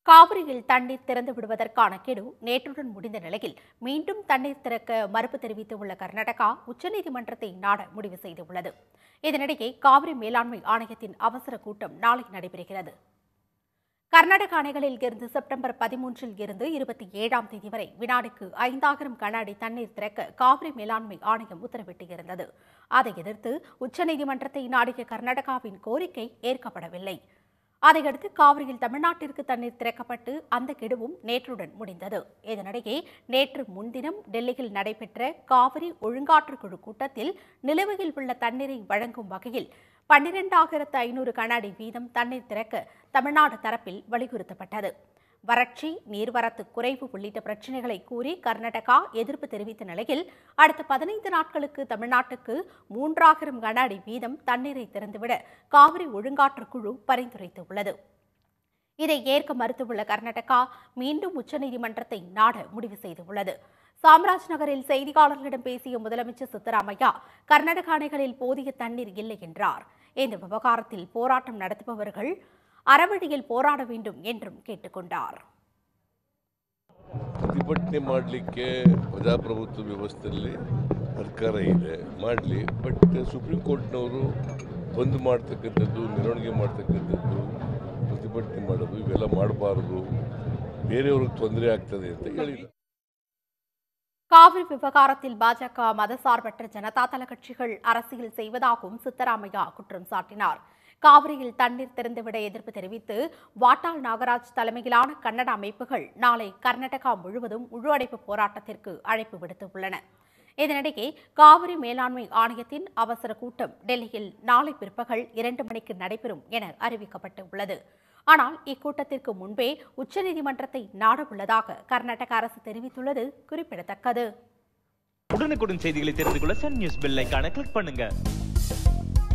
காவிரியில் தண்ணீர் திறந்து விடுவதற்கான கெடு நேற்றுடன் முடிந்த நிலையில் மீண்டும் தண்ணீர் திறக்க மறுப்பு தெரிவித்துள்ள கர்நாடகா உச்சநீதிமன்றத்தை நாட முடிவு செய்துள்ளது இதனிடையே காவிரி மேலாண்மை ஆணையத்தின் அவசர கூட்டம் நாளை நடைபெறுகிறது கர்நாடக அணைகளில் இருந்து செப்டம்பர் பதிமூன்றில் இருந்து இருபத்தி ஏழாம் தேதி வரை வினாடிக்கு ஐந்தாயிரம் கன அடி தண்ணீர் திறக்க காவிரி மேலாண்மை ஆணையம் உத்தரவிட்டிருந்தது அதை எதிர்த்து உச்சநீதிமன்றத்தை நாடிய கர்நாடகாவின் கோரிக்கை ஏற்கப்படவில்லை அதையடுத்து காவிரியில் தமிழ்நாட்டிற்கு தண்ணீர் திறக்கப்பட்டு அந்த கெடுவும் நேற்றுடன் முடிந்தது இதனிடையே நேற்று முன்தினம் டெல்லியில் நடைபெற்ற காவிரி ஒழுங்காற்று குழு கூட்டத்தில் நிலுவையில் உள்ள தண்ணீரை வழங்கும் வகையில் பன்னிரெண்டாயிரத்து ஐநூறு கன அடி வீதம் தண்ணீர் திறக்க தமிழ்நாடு தரப்பில் வலியுறுத்தப்பட்டது வறட்சி நீர்வரத்து குறைவு உள்ளிட்ட பிரச்சினைகளை கூறி கர்நாடகா எதிர்ப்பு தெரிவித்த நிலையில் அடுத்த பதினைந்து நாட்களுக்கு தமிழ்நாட்டுக்கு மூன்றாயிரம் கன அடி வீதம் தண்ணீரை திறந்துவிட காவிரி ஒழுங்காற்று குழு பரிந்துரைத்துள்ளது இதை ஏற்க மறுத்துள்ள கர்நாடகா மீண்டும் உச்சநீதிமன்றத்தை நாட முடிவு செய்துள்ளது சாம்ராஜ் நகரில் செய்தியாளர்களிடம் பேசிய முதலமைச்சர் சித்தராமையா கர்நாடக அணைகளில் போதிய தண்ணீர் இல்லை என்றார் இந்த விவகாரத்தில் போராட்டம் நடத்துபவர்கள் அறவழியில் போராட வேண்டும் என்றும் கேட்டுக்கொண்டார் ಪ್ರತಿಭಟನೆ ಮಾಡಲಿಕ್ಕೆ ಪ್ರಜಾಪ್ರಭುತ್ವ ವ್ಯವಸ್ಥೆಯಲ್ಲಿ ಸರ್ಕಾರ ಇದೆ ಮಾಡಲಿ ಬಟ್ ಸುಪ್ರೀಂ ಕೋರ್ಟ್ನವರು ಬಂದ್ ಮಾಡ್ತಕ್ಕಂಥದ್ದು ಮೆರವಣಿಗೆ ಮಾಡ್ತಕ್ಕಂಥದ್ದು ಪ್ರತಿಭಟನೆ ಮಾಡೋದು ಇವೆಲ್ಲ ಮಾಡಬಾರ್ದು ಬೇರೆಯವ್ರಿಗೆ ತೊಂದರೆ ಆಗ್ತದೆ ಅಂತ ಹೇಳಿಲ್ಲ காவிரி விவகாரத்தில் பாஜக மதசார்பற்ற ஜனதாதள கட்சிகள் அரசியல் செய்வதாகவும் சித்தராமையா குற்றம் சாட்டினார் காவிரியில் தண்ணீர் திறந்துவிட எதிர்ப்பு தெரிவித்து வாட்டாள் நாகராஜ் தலைமையிலான கன்னட அமைப்புகள் நாளை கர்நாடகா முழுவதும் முழு அடைப்பு போராட்டத்திற்கு அழைப்பு விடுத்துள்ளன இதனிடையே காவிரி மேலாண்மை ஆணையத்தின் அவசர கூட்டம் டெல்லியில் நாளை பிற்பகல் இரண்டு மணிக்கு நடைபெறும் என அறிவிக்கப்பட்டுள்ளது ஆனால் இக்கூட்டத்திற்கு முன்பே உச்சநீதிமன்றத்தை நாடவுள்ளதாக கர்நாடக அரசு தெரிவித்துள்ளது குறிப்பிடத்தக்கது உடனுக்குடன் செய்திகளை தெரிந்து கொள்ள சன் நியூஸ் பெல் ஐகானை கிளிக் பண்ணுங்க